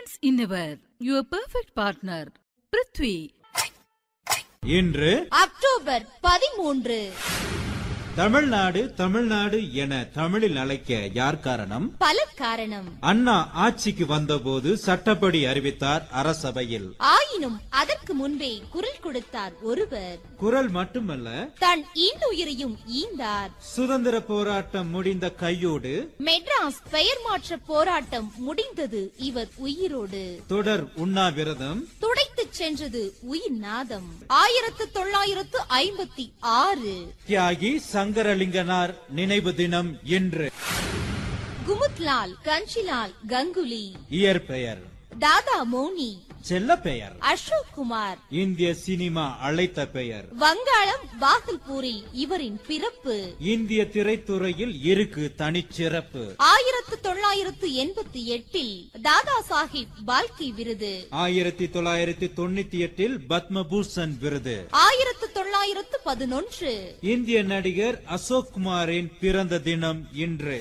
women's innerwear your perfect partner Prithvi இன்று October பதிமூன்று தமிழ்நாடு தமிழ்நாடு என தமிழில் அழைக்க யார் காரணம் பல காரணம் அண்ணா ஆட்சிக்கு வந்தபோது சட்டப்படி அறிவித்தார் அரசபையில் ஆயினும் அதற்கு முன்பே குரல் கொடுத்தார் ஒருவர் குரல் மட்டுமல்ல தன் இன்னுயிரையும் ஈந்தார் சுதந்திர போராட்டம் முடிந்த கையோடு மெட்ராஸ் பெயர் மாற்ற போராட்டம் முடிந்தது இவர் உயிரோடு தொடர் உண்ணாவிரதம் துடைத்துச் சென்றது உயிர் நாதம் ஆயிரத்து தொள்ளாயிரத்து ஐம்பத்தி ஆறு தியாகி சங்கரலிங்கனார் நினைவு தினம் இன்று குமுத்லால் கஞ்சிலால் கங்குலி இயற்பெயர் தாதா மோனி செல்ல பெயர் அசோக் குமார் இந்திய சினிமா அழைத்த பெயர் வங்காளம் பாகல்பூரில் இவரின் பிறப்பு இந்திய திரைத்துறையில் இருக்கு தனிச்சிறப்பு ஆயிரத்து தொள்ளாயிரத்து எண்பத்தி எட்டில் தாதா சாஹிப் பால்கி விருது ஆயிரத்தி தொள்ளாயிரத்தி தொண்ணூத்தி எட்டில் பத்மபூஷன் விருது ஆயிரத்து தொள்ளாயிரத்து பதினொன்று இந்திய நடிகர் அசோக் குமாரின் பிறந்த தினம் இன்று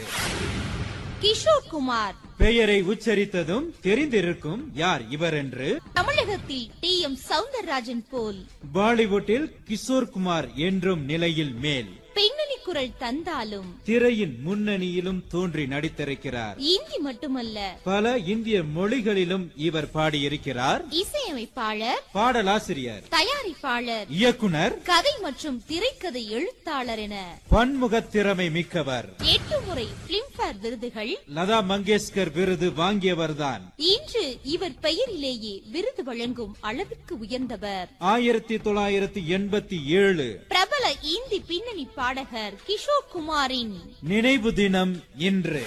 கிஷோர் குமார் பெயரை உச்சரித்ததும் தெரிந்திருக்கும் யார் இவர் என்று தமிழகத்தில் டி எம் சவுந்தரராஜன் போல் பாலிவுட்டில் கிஷோர் குமார் என்றும் நிலையில் மேல் பின்னணி குரல் தந்தாலும் திரையின் முன்னணியிலும் தோன்றி நடித்திருக்கிறார் இந்தி மட்டுமல்ல பல இந்திய மொழிகளிலும் இவர் பாடியிருக்கிறார் இசையமைப்பாளர் பாடலாசிரியர் தயாரிப்பாளர் இயக்குனர் கதை மற்றும் திரைக்கதை எழுத்தாளர் என பன்முகத் திறமை மிக்கவர் எட்டு முறை பிலிம்பேர் விருதுகள் லதா மங்கேஷ்கர் விருது வாங்கியவர்தான் இன்று இவர் பெயரிலேயே விருது வழங்கும் அளவிற்கு உயர்ந்தவர் ஆயிரத்தி தொள்ளாயிரத்தி எண்பத்தி ஏழு பிரபல இந்தி பின்னணி பாடகர் கிஷோர் குமாரின் நினைவு தினம் இன்று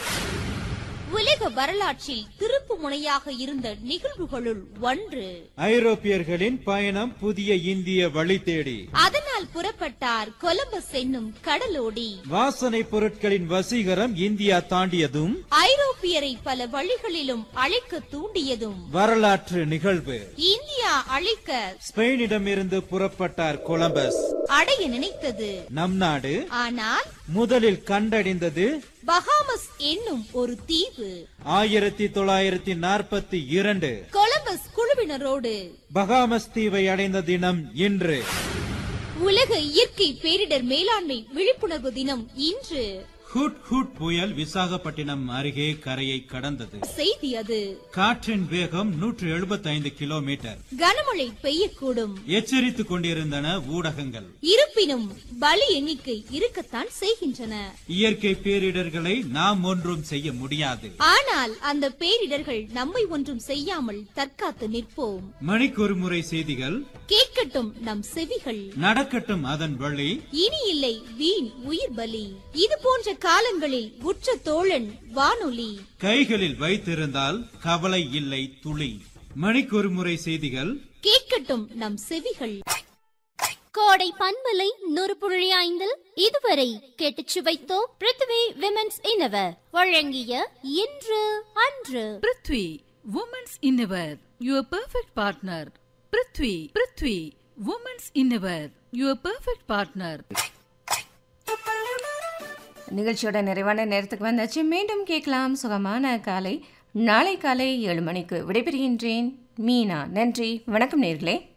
உலக வரலாற்றில் திருப்பு முனையாக இருந்த நிகழ்வுகளுள் ஒன்று ஐரோப்பியர்களின் பயணம் புதிய இந்திய வழி தேடி அதனால் புறப்பட்டார் கொலம்பஸ் என்னும் கடலோடி வாசனை பொருட்களின் வசீகரம் இந்தியா தாண்டியதும் ஐரோப்பியரை பல வழிகளிலும் அழைக்க தூண்டியதும் வரலாற்று நிகழ்வு இந்தியா அழைக்க ஸ்பெயினிடமிருந்து புறப்பட்டார் கொலம்பஸ் அடைய நினைத்தது நம் நாடு ஆனால் முதலில் கண்டறிந்தது பஹாமஸ் என்னும் ஒரு தீவு ஆயிரத்தி தொள்ளாயிரத்தி நாற்பத்தி இரண்டு கொலம்பஸ் குழுவினரோடு பகாமஸ் தீவை அடைந்த தினம் இன்று உலக இயற்கை பேரிடர் மேலாண்மை விழிப்புணர்வு தினம் இன்று ஹுட் ஹுட் புயல் விசாகப்பட்டினம் அருகே கரையை கடந்தது செய்தி அது காற்றின் வேகம் நூற்று எழுபத்தைந்து கிலோமீட்டர் கனமழை பெய்யக்கூடும் எச்சரித்துக் கொண்டிருந்தன ஊடகங்கள் இருப்பினும் பலி எண்ணிக்கை இருக்கத்தான் செய்கின்றன இயற்கை பேரிடர்களை நாம் ஒன்றும் செய்ய முடியாது ஆனால் அந்த பேரிடர்கள் நம்மை ஒன்றும் செய்யாமல் தற்காத்து நிற்போம் மணிக்கொரு முறை செய்திகள் கேட்கட்டும் நம் செவிகள் நடக்கட்டும் அதன் வழி இனி இல்லை வீண் உயிர் பலி இது போன்ற காலங்களில் உற்ற தோழன் வானொலி கைகளில் வைத்திருந்தால் கவலை இல்லை துளி மணிக்கொரு முறை செய்திகள் கேட்கட்டும் நம் செவிகள் கோடை பண்பலை நூறு புள்ளி ஐந்தில் இதுவரை கேட்டுச் சுவைத்தோம் பிருத்வி விமென்ஸ் இன்னவர் வழங்கிய இன்று அன்று Prithvi women's innerwear your perfect partner Prithvi Prithvi women's innerwear your perfect partner நிகழ்ச்சியோட நிறைவான நேரத்துக்கு வந்தாச்சு மீண்டும் கேட்கலாம் சுகமான காலை நாளை காலை ஏழு மணிக்கு விடைபெறுகின்றேன் மீனா நன்றி வணக்கம் நேர்களே